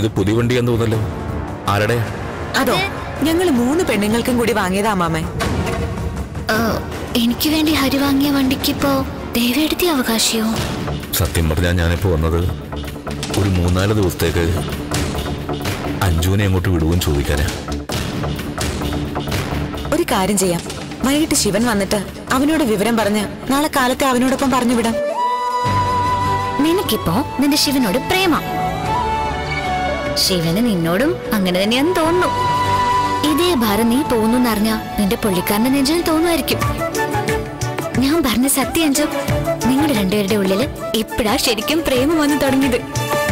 ഇത് പുതിയ വണ്ടിയാന്ന് തോന്നല്ലോ ആരുടെ അതോ ഞങ്ങൾ മൂന്ന് പെണ്ണുങ്ങൾക്കും കൂടി വാങ്ങിയതാ മാമേ ഏ, എനിക്ക് വേണ്ടി ഹരി വാങ്ങിയ വണ്ടിക്കിപ്പോ ദേവയെടുത്തി അവകാശിയോ സത്യം പറഞ്ഞാൽ ഞാനിപ്പോ വന്നത് ഒരു മൂന്നാല് ദിവസത്തേക്ക് അഞ്ജുവിനെ അങ്ങോട്ട് വിടുവെന്ന് ചോദിക്കാനാ ഒരു കാര്യം ചെയ്യാം വൈകിട്ട് ശിവൻ വന്നിട്ട് അവനോട് വിവരം പറഞ്ഞ് നാളെ കാലത്തെ അവനോടൊപ്പം പറഞ്ഞു വിടാം നിനക്കിപ്പോ നിന്റെ ശിവനോട് പ്രേമ ശിവന് നിന്നോടും അങ്ങനെ തന്നെയാന്ന് തോന്നുന്നു ഇതേ ഭാരം നീ പോകുന്നറിഞ്ഞ നിന്റെ പുള്ളിക്കാരന്റെ നെഞ്ചിന് തോന്നുമായിരിക്കും ഞാൻ പറഞ്ഞ സത്യം അഞ്ചു നിങ്ങളുടെ രണ്ടുപേരുടെ ഉള്ളില് ഇപ്പഴാ ശരിക്കും പ്രേമം വന്നു തുടങ്ങിയത്